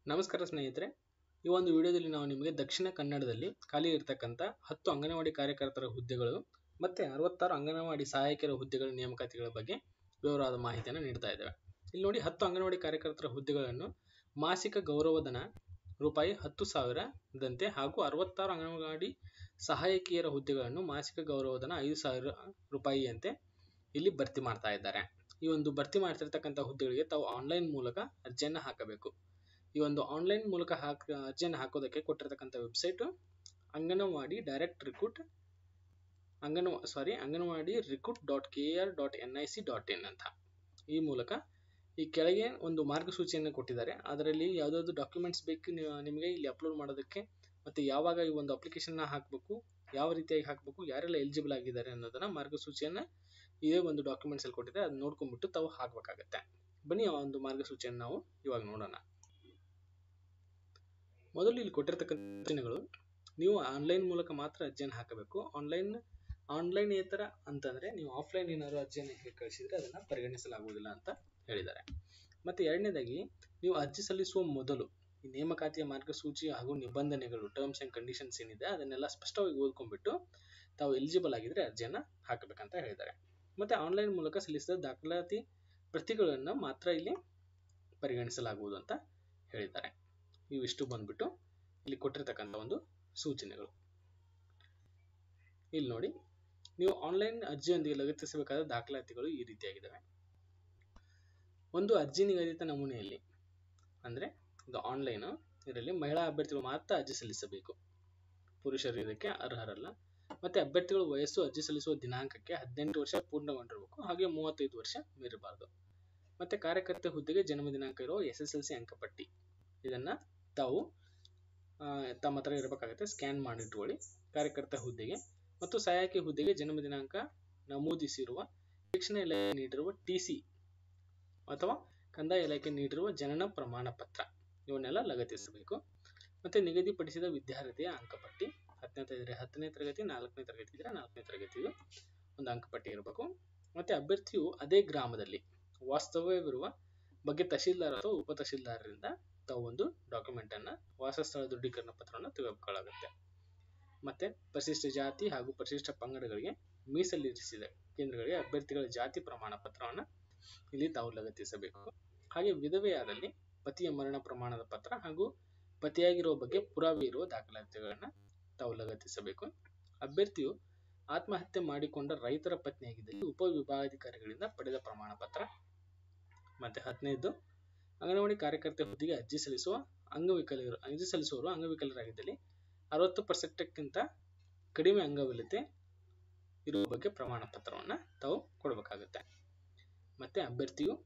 ನಮಸ್ಕಾರ ಸ್ನೇಹಿತರೆ ಈ ಒಂದು ವಿಡಿಯೋದಲ್ಲಿ ನಾವು ನಿಮಗೆ ದಕ್ಷಿಣ ಕನ್ನಡದಲ್ಲಿ ಖಾಲಿ ಇರತಕ್ಕಂಥ ಹತ್ತು ಅಂಗನವಾಡಿ ಕಾರ್ಯಕರ್ತರ ಹುದ್ದೆಗಳು ಮತ್ತೆ ಅರವತ್ತಾರು ಅಂಗನವಾಡಿ ಸಹಾಯಕರ ಹುದ್ದೆಗಳ ನೇಮಕಾತಿಗಳ ಬಗ್ಗೆ ವಿವರವಾದ ಮಾಹಿತಿಯನ್ನು ನೀಡ್ತಾ ಇದ್ದೇವೆ ಇಲ್ಲಿ ನೋಡಿ ಹತ್ತು ಅಂಗನವಾಡಿ ಕಾರ್ಯಕರ್ತರ ಹುದ್ದೆಗಳನ್ನು ಮಾಸಿಕ ಗೌರವಧನ ರೂಪಾಯಿ ಹತ್ತು ಸಾವಿರದಂತೆ ಹಾಗೂ ಅರವತ್ತಾರು ಅಂಗನವಾಡಿ ಸಹಾಯಕಿಯರ ಹುದ್ದೆಗಳನ್ನು ಮಾಸಿಕ ಗೌರವಧನ ಐದು ಸಾವಿರ ರೂಪಾಯಿಯಂತೆ ಇಲ್ಲಿ ಭರ್ತಿ ಮಾಡ್ತಾ ಇದ್ದಾರೆ ಈ ಒಂದು ಭರ್ತಿ ಮಾಡ್ತಿರ್ತಕ್ಕಂಥ ಹುದ್ದೆಗಳಿಗೆ ತಾವು ಆನ್ಲೈನ್ ಮೂಲಕ ಅರ್ಜಿಯನ್ನು ಹಾಕಬೇಕು ಈ ಒಂದು ಆನ್ಲೈನ್ ಮೂಲಕ ಹಾಕ ಅರ್ಜಿಯನ್ನು ಹಾಕೋದಕ್ಕೆ ಕೊಟ್ಟಿರ್ತಕ್ಕಂಥ ವೆಬ್ಸೈಟ್ ಅಂಗನವಾಡಿ ಡೈರೆಕ್ಟ್ ರಿಕ್ರೂಟ್ ಅಂಗನ sorry anganwadi recruit dot K R dot N I C dot in ಅಂತ ಈ ಮೂಲಕ ಈ ಕೆಳಗೆ ಒಂದು ಮಾರ್ಗಸೂಚಿಯನ್ನು ಕೊಟ್ಟಿದ್ದಾರೆ ಅದರಲ್ಲಿ ಯಾವುದಾದ್ರು ಡಾಕ್ಯುಮೆಂಟ್ಸ್ ಬೇಕು ನೀವು- ನಿಮಗೆ ಇಲ್ಲಿ ಅಪ್ಲೋಡ್ ಮಾಡೋದಕ್ಕೆ ಮತ್ತು ಯಾವಾಗ ಈ ಒಂದು ಅಪ್ಲಿಕೇಶನ್ನ ಹಾಕಬೇಕು ಯಾವ ರೀತಿಯಾಗಿ ಹಾಕಬೇಕು ಯಾರೆಲ್ಲ ಎಲಿಜಿಬಲ್ ಆಗಿದ್ದಾರೆ ಅನ್ನೋದನ್ನ ಮಾರ್ಗಸೂಚಿಯನ್ನು ಇದೇ ಒಂದು ಡಾಕ್ಯುಮೆಂಟ್ಸ್ ಅಲ್ಲಿ ಕೊಟ್ಟಿದೆ ಅದನ್ನ ನೋಡ್ಕೊಂಡ್ಬಿಟ್ಟು ತಾವು ಹಾಕಬೇಕಾಗತ್ತೆ ಬನ್ನಿ ಆ ಒಂದು ಮಾರ್ಗಸೂಚಿಯನ್ನು ನಾವು ಇವಾಗ ನೋಡೋಣ ಮೊದಲು ಇಲ್ಲಿ ಕೊಟ್ಟಿರ್ತಕ್ಕಂಥ ಸೂಚನೆಗಳು ನೀವು ಆನ್ಲೈನ್ ಮೂಲಕ ಮಾತ್ರ ಅರ್ಜಿಯನ್ನು ಹಾಕಬೇಕು ಆನ್ಲೈನ್ ಆನ್ಲೈನ್ ಏತರ ಅಂತಂದ್ರೆ ನೀವು ಆಫ್ಲೈನ್ ಏನಾದ್ರು ಅರ್ಜಿಯನ್ನು ಕಳಿಸಿದ್ರೆ ಅದನ್ನ ಪರಿಗಣಿಸಲಾಗುವುದಿಲ್ಲ ಅಂತ ಹೇಳಿದ್ದಾರೆ ಮತ್ತೆ ಎರಡನೇದಾಗಿ ನೀವು ಅರ್ಜಿ ಸಲ್ಲಿಸುವ ಮೊದಲು ಈ ನೇಮಕಾತಿಯ ಮಾರ್ಗಸೂಚಿ ಹಾಗೂ ನಿಬಂಧನೆಗಳು ಟರ್ಮ್ಸ್ ಅಂಡ್ ಕಂಡೀಷನ್ಸ್ ಏನಿದೆ ಅದನ್ನೆಲ್ಲ ಸ್ಪಷ್ಟವಾಗಿ ಓದ್ಕೊಂಡ್ಬಿಟ್ಟು ತಾವು ಎಲಿಜಿಬಲ್ ಆಗಿದ್ರೆ ಅರ್ಜಿಯನ್ನ ಹಾಕಬೇಕಂತ ಹೇಳಿದ್ದಾರೆ ಮತ್ತೆ ಆನ್ಲೈನ್ ಮೂಲಕ ಸಲ್ಲಿಸಿದ ದಾಖಲಾತಿ ಪ್ರತಿಗಳನ್ನು ಮಾತ್ರ ಇಲ್ಲಿ ಪರಿಗಣಿಸಲಾಗುವುದು ಅಂತ ಹೇಳಿದ್ದಾರೆ ಇವಿಷ್ಟು ಬಂದ್ಬಿಟ್ಟು ಇಲ್ಲಿ ಕೊಟ್ಟಿರ್ತಕ್ಕಂಥ ಒಂದು ಸೂಚನೆಗಳು ಇಲ್ಲಿ ನೋಡಿ ನೀವು ಆನ್ಲೈನ್ ಅರ್ಜಿಯೊಂದಿಗೆ ಲಗತ್ತಿಸಬೇಕಾದ ದಾಖಲಾತಿಗಳು ಈ ರೀತಿಯಾಗಿದ್ದಾವೆ ಒಂದು ಅರ್ಜಿ ನಿಗದಿತ ನಮೂನೆಯಲ್ಲಿ ಅಂದ್ರೆ ಇದು ಆನ್ಲೈನ್ ಇದರಲ್ಲಿ ಮಹಿಳಾ ಅಭ್ಯರ್ಥಿಗಳು ಮಾತ್ರ ಅರ್ಜಿ ಸಲ್ಲಿಸಬೇಕು ಪುರುಷರು ಇದಕ್ಕೆ ಅರ್ಹರಲ್ಲ ಮತ್ತೆ ಅಭ್ಯರ್ಥಿಗಳು ವಯಸ್ಸು ಅರ್ಜಿ ಸಲ್ಲಿಸುವ ದಿನಾಂಕಕ್ಕೆ ಹದಿನೆಂಟು ವರ್ಷ ಪೂರ್ಣಗೊಂಡಿರಬೇಕು ಹಾಗೆ ಮೂವತ್ತೈದು ವರ್ಷ ಮೀರಬಾರದು ಮತ್ತೆ ಕಾರ್ಯಕರ್ತ ಹುದ್ದೆಗೆ ಜನ್ಮ ದಿನಾಂಕ ಇರುವ ಎಸ್ ಎಸ್ ಎಲ್ ಸಿ ಅಂಕಪಟ್ಟಿ ಇದನ್ನ ತಾವು ಆ, ತಮ್ಮ ಹತ್ರ ಇರಬೇಕಾಗುತ್ತೆ ಸ್ಕ್ಯಾನ್ ಮಾಡಿಟ್ಕೊಳ್ಳಿ ಕಾರ್ಯಕರ್ತ ಹುದ್ದೆಗೆ ಮತ್ತು ಸಹಾಯಕಿ ಹುದ್ದೆಗೆ ಜನ್ಮ ದಿನಾಂಕ ನಮೂದಿಸಿರುವ ಶಿಕ್ಷಣ ಇಲಾಖೆ ನೀಡಿರುವ ಟಿ ಸಿ ಅಥವಾ ಕಂದಾಯ ಇಲಾಖೆ ನೀಡಿರುವ ಜನನ ಪ್ರಮಾಣ ಪತ್ರ ಇವನ್ನೆಲ್ಲ ಲಗತ್ತಿಸಬೇಕು ಮತ್ತೆ ನಿಗದಿಪಡಿಸಿದ ವಿದ್ಯಾರ್ಥಿಯ ಅಂಕಪಟ್ಟಿ ಹತ್ತನೇ ಇದ್ರೆ ಹತ್ತನೇ ತರಗತಿ ನಾಲ್ಕನೇ ತರಗತಿ ಇದ್ರೆ ನಾಲ್ಕನೇ ತರಗತಿದು ಒಂದು ಅಂಕಪಟ್ಟಿ ಇರಬೇಕು ಮತ್ತೆ ಅಭ್ಯರ್ಥಿಯು ಅದೇ ಗ್ರಾಮದಲ್ಲಿ ವಾಸ್ತವ್ಯವಿರುವ ಬಗ್ಗೆ ತಹಶೀಲ್ದಾರ್ ಅಥವಾ ಉಪ ತಹಶೀಲ್ದಾರರಿಂದ ತಾವು ಒಂದು ಡಾಕ್ಯುಮೆಂಟ್ ಅನ್ನ ವಾಸಸ್ಥಳ ದೃಢೀಕರಣ ಪತ್ರವನ್ನು ತೆಗೆದುಕೊಳ್ಳಾಗುತ್ತೆ ಮತ್ತೆ ಪರಿಶಿಷ್ಟ ಜಾತಿ ಹಾಗೂ ಪರಿಶಿಷ್ಟ ಪಂಗಡಗಳಿಗೆ ಮೀಸಲಿರಿಸಿದ ಕೇಂದ್ರಗಳಿಗೆ ಅಭ್ಯರ್ಥಿಗಳ ಜಾತಿ ಪ್ರಮಾಣ ಪತ್ರವನ್ನ ಇಲ್ಲಿ ತಾವು ಲಗತ್ತಿಸಬೇಕು ಹಾಗೆ ವಿಧವೆಯಾದಲ್ಲಿ ಪತಿಯ ಮರಣ ಪ್ರಮಾಣದ ಪತ್ರ ಹಾಗೂ ಪತಿಯಾಗಿರುವ ಬಗ್ಗೆ ಪುರಾವೆ ಇರುವ ದಾಖಲಾತಿಗಳನ್ನ ತಾವು ಲಗತ್ತಿಸಬೇಕು ಅಭ್ಯರ್ಥಿಯು ಆತ್ಮಹತ್ಯೆ ಮಾಡಿಕೊಂಡ ರೈತರ ಪತ್ನಿಯಾಗಿದ್ದಲ್ಲಿ ಉಪವಿಭಾಗಾಧಿಕಾರಿಗಳಿಂದ ಪಡೆದ ಪ್ರಮಾಣ ಪತ್ರ ಮತ್ತೆ ಹದಿನೈದು ಅಂಗನವಾಡಿ ಕಾರ್ಯಕರ್ತೆ ಹುದ್ದೆಗೆ ಅರ್ಜಿ ಸಲ್ಲಿಸುವ ಅಂಗವಿಕಲರು ಅರ್ಜಿ ಸಲ್ಲಿಸುವವರು ಅಂಗವಿಕಲರಾಗಿದ್ದಲ್ಲಿ ಅರವತ್ತು ಪರ್ಸೆಂಟ್ಕ್ಕಿಂತ ಕಡಿಮೆ ಅಂಗವಿಕಲತೆ ಇರುವ ಬಗ್ಗೆ ಪ್ರಮಾಣ ಪತ್ರವನ್ನ ತಾವು ಕೊಡಬೇಕಾಗುತ್ತೆ ಮತ್ತೆ ಅಭ್ಯರ್ಥಿಯು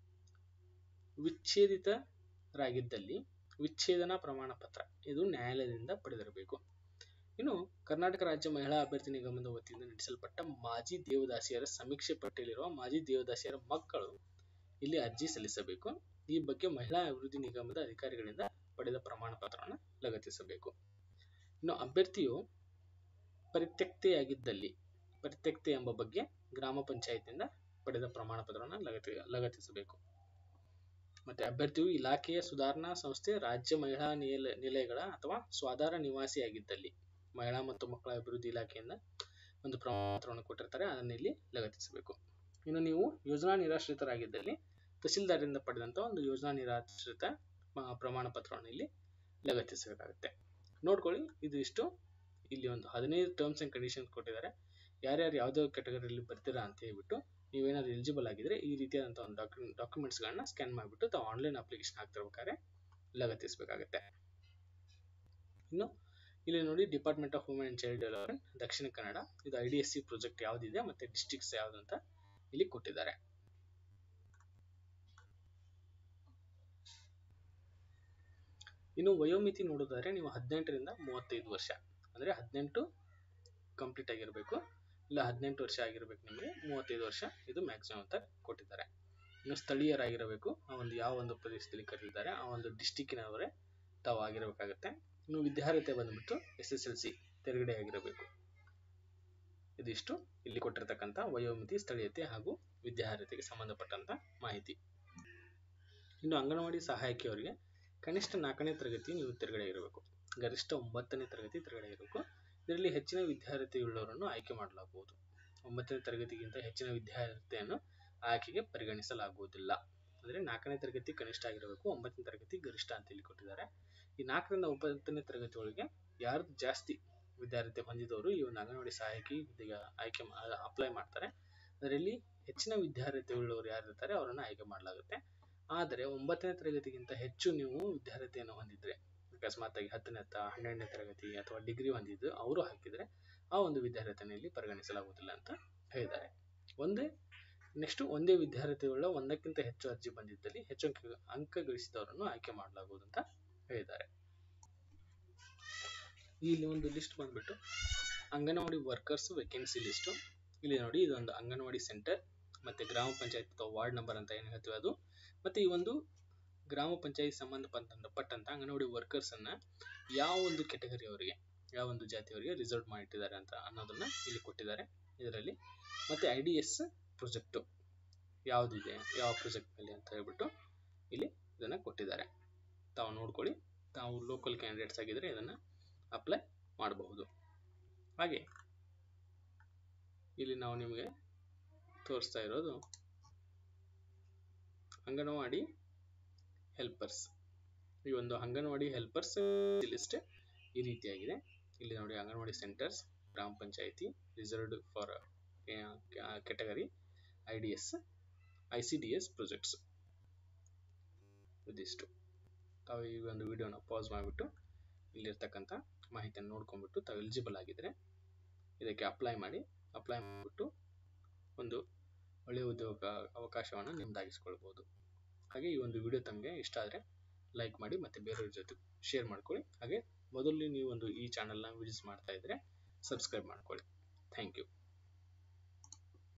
ವಿಚ್ಛೇದಿತರಾಗಿದ್ದಲ್ಲಿ ವಿಚ್ಛೇದನ ಪ್ರಮಾಣ ಪತ್ರ ಇದು ನ್ಯಾಯಾಲಯದಿಂದ ಪಡೆದಿರಬೇಕು ಇನ್ನು ಕರ್ನಾಟಕ ರಾಜ್ಯ ಮಹಿಳಾ ಅಭ್ಯರ್ಥಿ ನಿಗಮದ ವತಿಯಿಂದ ನಡೆಸಲ್ಪಟ್ಟ ಮಾಜಿ ದೇವದಾಸಿಯರ ಸಮೀಕ್ಷೆ ಪಟ್ಟಿಯಲ್ಲಿರುವ ಮಾಜಿ ದೇವದಾಸಿಯರ ಮಕ್ಕಳು ಇಲ್ಲಿ ಅರ್ಜಿ ಸಲ್ಲಿಸಬೇಕು ಈ ಬಗ್ಗೆ ಮಹಿಳಾ ಅಭಿವೃದ್ಧಿ ನಿಗಮದ ಅಧಿಕಾರಿಗಳಿಂದ ಪಡೆದ ಪ್ರಮಾಣ ಪತ್ರವನ್ನು ಲಗತ್ತಿಸಬೇಕು ಇನ್ನು ಅಭ್ಯರ್ಥಿಯು ಪರಿತ್ಯಕ್ತೆಯಾಗಿದ್ದಲ್ಲಿ ಪರಿತ್ಯಕ್ತೆ ಎಂಬ ಬಗ್ಗೆ ಗ್ರಾಮ ಪಂಚಾಯತಿಯಿಂದ ಪಡೆದ ಪ್ರಮಾಣ ಪತ್ರವನ್ನು ಲಗತ್ತಿ ಲಗತ್ತಿಸಬೇಕು ಮತ್ತೆ ಅಭ್ಯರ್ಥಿಯು ಇಲಾಖೆಯ ಸುಧಾರಣಾ ಸಂಸ್ಥೆ ರಾಜ್ಯ ಮಹಿಳಾ ನಿಲ ನಿಲಯಗಳ ಅಥವಾ ಸ್ವಾಧಾರ ನಿವಾಸಿಯಾಗಿದ್ದಲ್ಲಿ ಮಹಿಳಾ ಮತ್ತು ಮಕ್ಕಳ ಅಭಿವೃದ್ಧಿ ಇಲಾಖೆಯಿಂದ ಒಂದು ಪ್ರಮಾಣ ಪತ್ರವನ್ನು ಕೊಟ್ಟಿರ್ತಾರೆ ಅದನ್ನು ಇಲ್ಲಿ ಲಗತ್ತಿಸಬೇಕು ಇನ್ನು ನೀವು ಯೋಜನಾ ನಿರಾಶ್ರಿತರಾಗಿದ್ದಲ್ಲಿ ತಹಶೀಲ್ದಾರರಿಂದ ಪಡೆದಂತ ಒಂದು ಯೋಜನಾ ನಿರಾಶ್ರಿತ ಆ, ಪ್ರಮಾಣ ಪತ್ರವನ್ನು ಇಲ್ಲಿ ಲಗತ್ತಿಸಬೇಕಾಗುತ್ತೆ ನೋಡ್ಕೊಳ್ಳಿ ಇದು ಇಷ್ಟು ಇಲ್ಲಿ ಒಂದು ಹದಿನೈದು ಟರ್ಮ್ಸ್ ಅಂಡ್ ಕಂಡೀಷನ್ಸ್ ಕೊಟ್ಟಿದ್ದಾರೆ ಯಾರ್ಯಾರು ಯಾವುದೇ ಕೆಟಗರಿಯಲ್ಲಿ ಬರ್ತೀರಾ ಅಂತ ಹೇಳ್ಬಿಟ್ಟು ನೀವೇನಾದ್ರು ಎಲಿಜಿಬಲ್ ಆಗಿದ್ರೆ ಈ ರೀತಿಯಾದಂಥ ಒಂದು ಡಾಕ್ಯು ಡಾಕ್ಯುಮೆಂಟ್ಸ್ಗಳನ್ನ ಸ್ಕ್ಯಾನ್ ಮಾಡಿಬಿಟ್ಟು ತಾವು ಆನ್ಲೈನ್ ಅಪ್ಲಿಕೇಶನ್ ಹಾಕ್ತಿರ್ಬೇಕಾದ್ರೆ ಲಗತ್ತಿಸಬೇಕಾಗುತ್ತೆ ಇನ್ನು ಇಲ್ಲಿ ನೋಡಿ department of women and child development Dakshina Kannada ಇದು I D S C project ಯಾವುದಿದೆ ಮತ್ತೆ ಡಿಸ್ಟ್ರಿಕ್ಟ್ಸ್ ಯಾವ್ದು ಅಂತ ಇಲ್ಲಿ ಕೊಟ್ಟಿದ್ದಾರೆ ಇನ್ನು ವಯೋಮಿತಿ ನೋಡೋದಾದ್ರೆ ನೀವು ಹದಿನೆಂಟರಿಂದ ಮೂವತ್ತೈದು ವರ್ಷ ಅಂದ್ರೆ ಹದಿನೆಂಟು ಕಂಪ್ಲೀಟ್ ಆಗಿರಬೇಕು ಇಲ್ಲ ಹದಿನೆಂಟು ವರ್ಷ ಆಗಿರ್ಬೇಕು ನಿಮಗೆ ಮೂವತ್ತೈದು ವರ್ಷ ಇದು ಮ್ಯಾಕ್ಸಿಮಮ್ ಅಂತ ಕೊಟ್ಟಿದ್ದಾರೆ ಇನ್ನು ಸ್ಥಳೀಯರಾಗಿರಬೇಕು ಆ ಒಂದು ಯಾವ ಒಂದು ಪ್ರದೇಶದಲ್ಲಿ ಕರೆದಿದ್ದಾರೆ ಆ ಒಂದು ಡಿಸ್ಟಿಕ್ಕಿನವರೇ ತಾವು ಆಗಿರಬೇಕಾಗತ್ತೆ ಇನ್ನು ವಿದ್ಯಾರ್ಹತೆ ಬಂದ್ಬಿಟ್ಟು ಎಸ್ ಎಸ್ ಎಲ್ ಸಿ ತೆರಗಡೆ ಆಗಿರಬೇಕು ಇದಿಷ್ಟು ಇಲ್ಲಿ ಕೊಟ್ಟಿರ್ತಕ್ಕಂಥ ವಯೋಮಿತಿ ಸ್ಥಳೀಯತೆ ಹಾಗೂ ವಿದ್ಯಾರ್ಹತೆಗೆ ಸಂಬಂಧಪಟ್ಟಂತ ಮಾಹಿತಿ ಇನ್ನು ಅಂಗನವಾಡಿ ಸಹಾಯಕಿಯವರಿಗೆ ಕನಿಷ್ಠ ನಾಲ್ಕನೇ ತರಗತಿ ನೀವು ತೆರಗಡೆ ಇರಬೇಕು ಗರಿಷ್ಠ ಒಂಬತ್ತನೇ ತರಗತಿ ತೆರಗಡೆ ಇರಬೇಕು ಇದರಲ್ಲಿ ಹೆಚ್ಚಿನ ವಿದ್ಯಾರ್ಥಿಯುಳ್ಳವರನ್ನು ಆಯ್ಕೆ ಮಾಡಲಾಗುವುದು ಒಂಬತ್ತನೇ ತರಗತಿಗಿಂತ ಹೆಚ್ಚಿನ ವಿದ್ಯಾರ್ಥಿಯನ್ನು ಆಯ್ಕೆಗೆ ಪರಿಗಣಿಸಲಾಗುವುದಿಲ್ಲ ಅಂದರೆ ನಾಲ್ಕನೇ ತರಗತಿ ಕನಿಷ್ಠ ಆಗಿರಬೇಕು ಒಂಬತ್ತನೇ ತರಗತಿ ಗರಿಷ್ಠ ಅಂತ ಇಲ್ಲಿ ಕೊಟ್ಟಿದ್ದಾರೆ ಈ ನಾಲ್ಕರಿಂದ ಒಂಬತ್ತನೇ ತರಗತಿ ಒಳಗೆ ಯಾರು ಜಾಸ್ತಿ ವಿದ್ಯಾರ್ಥಿ ಹೊಂದಿದವರು ಈ ಒಂದು ಅಂಗನವಾಡಿ ಸಹಾಯಕಿ ಹುದ್ದೆಗೆ ಆಯ್ಕೆ ಅಪ್ಲೈ ಮಾಡ್ತಾರೆ ಅದರಲ್ಲಿ ಹೆಚ್ಚಿನ ವಿದ್ಯಾರ್ಥಿ ಉಳ್ಳವರು ಯಾರು ಇರ್ತಾರೆ ಅವರನ್ನು ಆಯ್ಕೆ ಮಾಡಲಾಗುತ್ತೆ ಆದರೆ ಒಂಬತ್ತನೇ ತರಗತಿಗಿಂತ ಹೆಚ್ಚು ನೀವು ವಿದ್ಯಾರ್ಥಿಯನ್ನು ಹೊಂದಿದ್ರೆ ಅಕಸ್ಮಾತ್ತಾಗಿ ಹತ್ತನೇ ತ ಹನ್ನೆರಡನೇ ತರಗತಿ ಅಥವಾ ಡಿಗ್ರಿ ಹೊಂದಿದ್ದು ಅವರು ಹಾಕಿದರೆ ಆ ಒಂದು ವಿದ್ಯಾರ್ಥಿಯನ್ನು ಇಲ್ಲಿ ಪರಿಗಣಿಸಲಾಗುವುದಿಲ್ಲ ಅಂತ ಹೇಳಿದ್ದಾರೆ ಒಂದೇ ನೆಕ್ಸ್ಟ್ ಒಂದೇ ವಿದ್ಯಾರ್ಥಿಗಳ ಒಂದಕ್ಕಿಂತ ಹೆಚ್ಚು ಅರ್ಜಿ ಬಂದಿದ್ದಲ್ಲಿ ಹೆಚ್ಚು ಅಂಕ ಅಂಕ ಗಳಿಸಿದವರನ್ನು ಆಯ್ಕೆ ಮಾಡಲಾಗುವುದು ಅಂತ ಹೇಳಿದ್ದಾರೆ ಇಲ್ಲಿ ಒಂದು ಲಿಸ್ಟ್ ಬಂದ್ಬಿಟ್ಟು ಅಂಗನವಾಡಿ ವರ್ಕರ್ಸ್ ವೇಕೆನ್ಸಿ ಲಿಸ್ಟು ಇಲ್ಲಿ ನೋಡಿ ಇದೊಂದು ಅಂಗನವಾಡಿ ಸೆಂಟರ್ ಮತ್ತೆ ಗ್ರಾಮ ಪಂಚಾಯತ್ ಅಥವಾ ವಾರ್ಡ್ ನಂಬರ್ ಅಂತ ಏನು ಹೇಳ್ತೀವಿ ಅದು ಮತ್ತೆ ಈ ಒಂದು ಗ್ರಾಮ ಪಂಚಾಯತ್ ಸಂಬಂಧಪಟ್ಟಂತ ಅಂಗನವಾಡಿ ವರ್ಕರ್ಸ್ ಅನ್ನ ಯಾವ ಒಂದು ಕೆಟಗರಿ ಅವರಿಗೆ ಯಾವ ಒಂದು ಜಾತಿಯವರಿಗೆ ರಿಸರ್ವ್ ಮಾಡಿಟ್ಟಿದ್ದಾರೆ ಅಂತ ಅನ್ನೋದನ್ನ ಇಲ್ಲಿ ಕೊಟ್ಟಿದ್ದಾರೆ ಇದರಲ್ಲಿ ಮತ್ತೆ ಐ ಡಿ ಎಸ್ ಪ್ರೊಜೆಕ್ಟು ಯಾವುದಿದೆ ಯಾವ ಪ್ರಾಜೆಕ್ಟ್ ಮೇಲೆ ಅಂತ ಹೇಳ್ಬಿಟ್ಟು ಇಲ್ಲಿ ಇದನ್ನ ಕೊಟ್ಟಿದ್ದಾರೆ ತಾವು ನೋಡ್ಕೊಳ್ಳಿ ತಾವು ಲೋಕಲ್ ಕ್ಯಾಂಡಿಡೇಟ್ಸ್ ಆಗಿದ್ರೆ ಇದನ್ನ ಅಪ್ಲೈ ಮಾಡಬಹುದು ಹಾಗೆ ಇಲ್ಲಿ ನಾವು ನಿಮಗೆ ತೋರಿಸ್ತಾ ಇರೋದು ಅಂಗನವಾಡಿ ಹೆಲ್ಪರ್ಸ್ ಈ ಒಂದು ಅಂಗನವಾಡಿ ಹೆಲ್ಪರ್ಸ್ ಲಿಸ್ಟ್ ಈ ರೀತಿಯಾಗಿದೆ ಇಲ್ಲಿ ನೋಡಿ ಅಂಗನವಾಡಿ ಸೆಂಟರ್ಸ್ ಗ್ರಾಮ panchayat reserved for category I D S I C D S projects ಇದಿಷ್ಟು ತಾವು ಈ ಒಂದು ವಿಡಿಯೋನ ಪಾಸ್ ಮಾಡಿಬಿಟ್ಟು ಇಲ್ಲಿರ್ತಕ್ಕಂಥ ಮಾಹಿತಿಯನ್ನು ನೋಡ್ಕೊಂಡ್ಬಿಟ್ಟು ತಾವು ಎಲಿಜಿಬಲ್ ಆಗಿದ್ರೆ ಇದಕ್ಕೆ ಅಪ್ಲೈ ಮಾಡಿ ಅಪ್ಲೈ ಮಾಡಿಬಿಟ್ಟು ಒಂದು ಒಳ್ಳೆಯ ಉದ್ಯೋಗ ಅವಕಾಶವನ್ನು ನಿಮ್ದಾಗಿಸ್ಕೊಳ್ಬೋದು ಹಾಗೆ ಈ ಒಂದು ವಿಡಿಯೋ ತಮಗೆ ಇಷ್ಟ ಆದರೆ ಲೈಕ್ ಮಾಡಿ ಮತ್ತು ಬೇರೆಯವ್ರ ಜೊತೆ ಶೇರ್ ಮಾಡ್ಕೊಳ್ಳಿ ಹಾಗೆ ಮೊದಲು ನೀವು ಒಂದು ಈ ಚಾನಲ್ನ ವಿಸಿಟ್ ಮಾಡ್ತಾ ಇದ್ದರೆ ಸಬ್ಸ್ಕ್ರೈಬ್ ಮಾಡ್ಕೊಳ್ಳಿ ಥ್ಯಾಂಕ್ ಯು